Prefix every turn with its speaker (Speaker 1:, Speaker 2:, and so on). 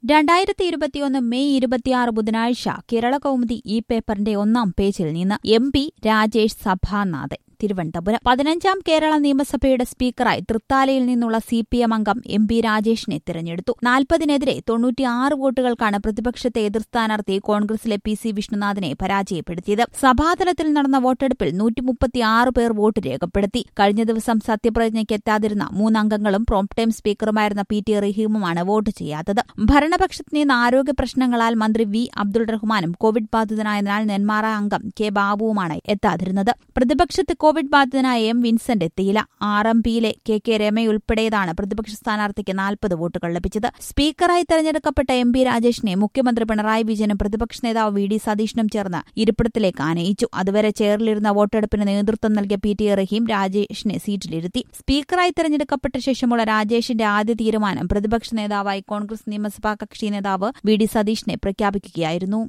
Speaker 1: രണ്ടായിരത്തി ഇരുപത്തിയൊന്ന് മെയ് ഇരുപത്തിയാറ് ബുധനാഴ്ച കേരള കൗമുദി ഈ പേപ്പറിന്റെ ഒന്നാം പേജിൽ നിന്ന് എം പി രാജേഷ് സഭാനാഥൻ തിരുവനന്തപുരം പതിനഞ്ചാം കേരള നിയമസഭയുടെ സ്പീക്കറായി തൃത്താലയിൽ നിന്നുള്ള സി പി എം അംഗം എം പി രാജേഷിനെ തിരഞ്ഞെടുത്തു നാൽപ്പതിനെതിരെ തൊണ്ണൂറ്റിയാറ് വോട്ടുകൾക്കാണ് പ്രതിപക്ഷത്തെ എതിർ സ്ഥാനാർത്ഥി കോൺഗ്രസിലെ പി സി വിഷ്ണുനാഥിനെ പരാജയപ്പെടുത്തിയത് സഭാതലത്തിൽ നടന്ന വോട്ടെടുപ്പിൽ നൂറ്റിമുപ്പത്തിയാറ് പേർ വോട്ട് രേഖപ്പെടുത്തി കഴിഞ്ഞ ദിവസം സത്യപ്രതിജ്ഞയ്ക്ക് എത്താതിരുന്ന മൂന്നംഗങ്ങളും പ്രോംപ്റ്റ് ടൈം സ്പീക്കറുമായിരുന്ന പി ടി റഹീമുമാണ് വോട്ട് ചെയ്യാത്തത് ഭരണപക്ഷത്ത് നിന്ന് ആരോഗ്യ പ്രശ്നങ്ങളാൽ മന്ത്രി വി അബ്ദുൾ റഹ്മാനും കോവിഡ് ബാധിതനായതിനാൽ നെന്മാറ അംഗം കെ ബാബുവുമാണ് എത്താതിരുന്നത് പ്രതിപക്ഷത്ത് കോവിഡ് ബാധിതനായ എം വിൻസെന്റ് എത്തിയില്ല ആർ എം പിയിലെ കെ കെ രമയുൾപ്പെടെയതാണ് പ്രതിപക്ഷ സ്ഥാനാർത്ഥിക്ക് നാൽപ്പത് വോട്ടുകൾ ലഭിച്ചത് സ്പീക്കറായി തെരഞ്ഞെടുക്കപ്പെട്ട എം പി രാജേഷിനെ മുഖ്യമന്ത്രി പിണറായി വിജയനും പ്രതിപക്ഷ നേതാവ് വി ഡി സതീശനും ചേർന്ന് ഇരിപ്പിടത്തിലേക്ക് ആനയിച്ചു അതുവരെ ചെയറിലിരുന്ന വോട്ടെടുപ്പിന് നേതൃത്വം നൽകിയ പി ടി റഹീം രാജേഷിനെ സീറ്റിലിരുത്തി സ്പീക്കറായി തെരഞ്ഞെടുക്കപ്പെട്ട ശേഷമുള്ള രാജേഷിന്റെ ആദ്യ തീരുമാനം പ്രതിപക്ഷ നേതാവായി കോൺഗ്രസ് നിയമസഭാ കക്ഷി നേതാവ് വി ഡി സതീഷിനെ പ്രഖ്യാപിക്കുകയായിരുന്നു